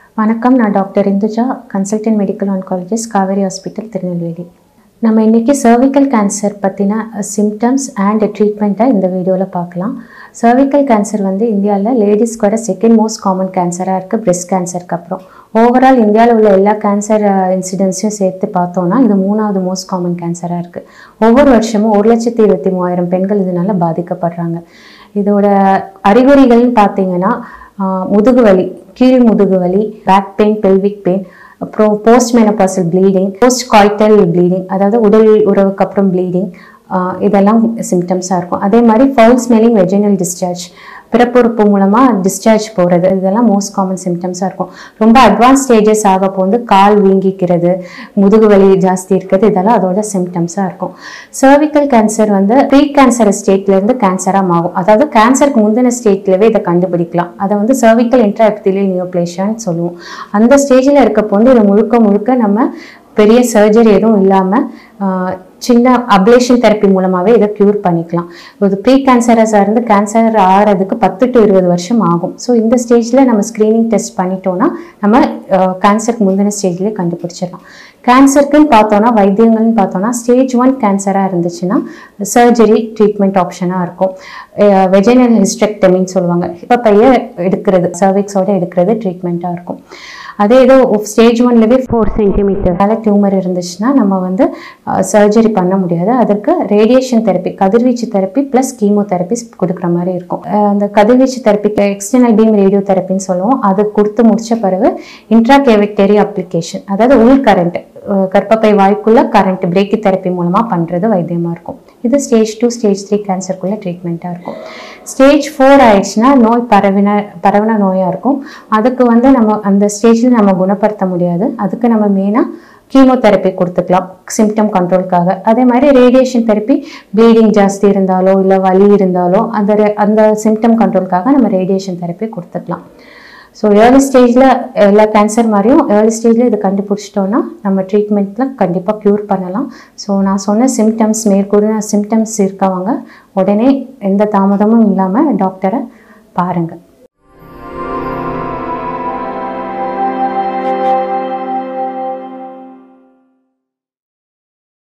வணக்கம் நான் doctor Induja consultant medical oncologist Kauvery hospital Tirunelveli நம்ம இன்றைக்கி cervical கேன்சர் பற்றின சிம்டம்ஸ் அண்ட் ட்ரீட்மெண்ட்டை இந்த வீடியோவில் பார்க்கலாம் cervical கேன்சர் வந்து இந்தியாவில் லேடிஸ்க்கோட செகண்ட் மோஸ்ட் காமன் கேன்சராக இருக்குது breast கேன்சருக்கு அப்புறம் ஓவரால் இந்தியாவில் உள்ள எல்லா கேன்சர் இன்சிடென்ட்ஸையும் சேர்த்து பார்த்தோன்னா இது மூணாவது மோஸ்ட் காமன் கேன்சராக இருக்குது ஒவ்வொரு வருஷமும் ஒரு லட்சத்தி இருபத்தி மூவாயிரம் பெண்கள் இதனால பாதிக்கப்படுறாங்க இதோட அறிகுறிகள்னு பார்த்தீங்கன்னா ஆஹ் முதுகு வலி கீழ் முதுகு வலி பேக் பெயின் பெல்விக் பெயின் அப்புறம் post menopausal bleeding post coital bleeding அதாவது உடல் உறவுக்கு அப்புறம் ப்ளீடிங் இதெல்லாம் சிம்டம்ஸாக இருக்கும் அதே மாதிரி ஃபவுல் ஸ்மெல்லிங் வெஜினல் டிஸ்சார்ஜ் பிறப்புறுப்பு மூலமாக டிஸ்சார்ஜ் போகிறது இதெல்லாம் மோஸ்ட் காமன் சிம்டம்ஸாக இருக்கும் ரொம்ப அட்வான்ஸ் ஸ்டேஜஸ் ஆக போது கால் வீங்கிக்கிறது முதுகு வலி ஜாஸ்தி இருக்கிறது இதெல்லாம் அதோட சிம்டம்ஸாக இருக்கும் cervical கேன்சர் வந்து ப்ரீ கேன்சர் ஸ்டேட்லேருந்து கேன்சராக மாறும் அதாவது கேன்சருக்கு முந்தின ஸ்டேட்லவே இதை கண்டுபிடிக்கலாம் அதை வந்து cervical intraepithelial நியோப்ளேஷியான்னு சொல்லுவோம் அந்த ஸ்டேஜில் இருக்க போது இது முழுக்க முழுக்க நம்ம பெரிய சர்ஜரி எதுவும் இல்லாமல் சின்ன அப்ளேஷன் தெரப்பி மூலமாகவே இதை க்யூர் பண்ணிக்கலாம் ஒரு ப்ரீ கேன்சரஸாக இருந்து கேன்சர் ஆகிறதுக்கு பத்து டு இருபது வருஷம் ஆகும் ஸோ இந்த ஸ்டேஜில் நம்ம ஸ்க்ரீனிங் டெஸ்ட் பண்ணிட்டோம்னா நம்ம கேன்சருக்கு முந்தின ஸ்டேஜ்லேயே கண்டுபிடிச்சிடலாம் கேன்சருக்குன்னு பார்த்தோன்னா வைத்தியங்கள்னு பார்த்தோன்னா ஸ்டேஜ் ஒன் கேன்சராக இருந்துச்சுன்னா சர்ஜரி ட்ரீட்மெண்ட் ஆப்ஷனாக இருக்கும் வெஜினல் ஹிஸ்டெக்டமின்னு சொல்லுவாங்க இப்போ பைய எடுக்கிறது சர்விக்ஸோட எடுக்கிறது ட்ரீட்மெண்ட்டாக இருக்கும் அதே ஏதோ ஸ்டேஜ் ஒன்லவே ஃபோர் சென்டிமீட்டர் மேலே டியூமர் இருந்துச்சுன்னா நம்ம வந்து சர்ஜரி பண்ண முடியாது அதற்கு ரேடியேஷன் தெரப்பி கதிர்வீச்சு தெரப்பி ப்ளஸ் கீமோ தெரப்பிஸ் கொடுக்குற மாதிரி இருக்கும் அஹ் அந்த கதிர்வீச்சு தெரப்பிக்கு எக்ஸ்டர்னல் பீம் ரேடியோ தெரப்பின்னு சொல்லுவோம் அது கொடுத்து முடிச்ச பிறகு இன்ட்ராகேவிக்டரி அப்ளிகேஷன் அதாவது உள் கரண்ட் கர்ப்பப்பை வாய்க்குள்ள கரண்ட் பிரேக்கி தெரப்பி மூலமாக பண்ணுறது வைத்தியமாக இருக்கும் இது ஸ்டேஜ் டூ ஸ்டேஜ் த்ரீ கேன்சருக்குள்ள ட்ரீட்மெண்ட்டாக இருக்கும் ஸ்டேஜ் ஃபோர் ஆயிடுச்சுன்னா நோய் பரவின பரவின நோயாக இருக்கும் அதுக்கு வந்து நம்ம அந்த ஸ்டேஜில் நம்ம குணப்படுத்த முடியாது அதுக்கு நம்ம மெயினாக கீமோதெரப்பி கொடுத்துக்கலாம் சிம்டம் கண்ட்ரோலுக்காக அதே மாதிரி ரேடியேஷன் தெரப்பி ப்ளீடிங் ஜாஸ்தி இருந்தாலோ இல்லை வலி இருந்தாலோ அந்த re- அந்த சிம்டம் கண்ட்ரோலுக்காக நம்ம ரேடியேஷன் தெரப்பி கொடுத்துக்கலாம் ஸோ ஏர்லி ஸ்டேஜில் எல்லா கேன்சர் மாதிரியும் ஏர்லி ஸ்டேஜில் இது கண்டுபிடிச்சிட்டோன்னா நம்ம ட்ரீட்மெண்ட்டில் கண்டிப்பாக க்யூர் பண்ணலாம் ஸோ நான் சொன்ன சிம்டம்ஸ் மேற்கூறின சிம்டம்ஸ் இருக்கவங்க உடனே எந்த தாமதமும் இல்லாமல் டாக்டரை பாருங்கள்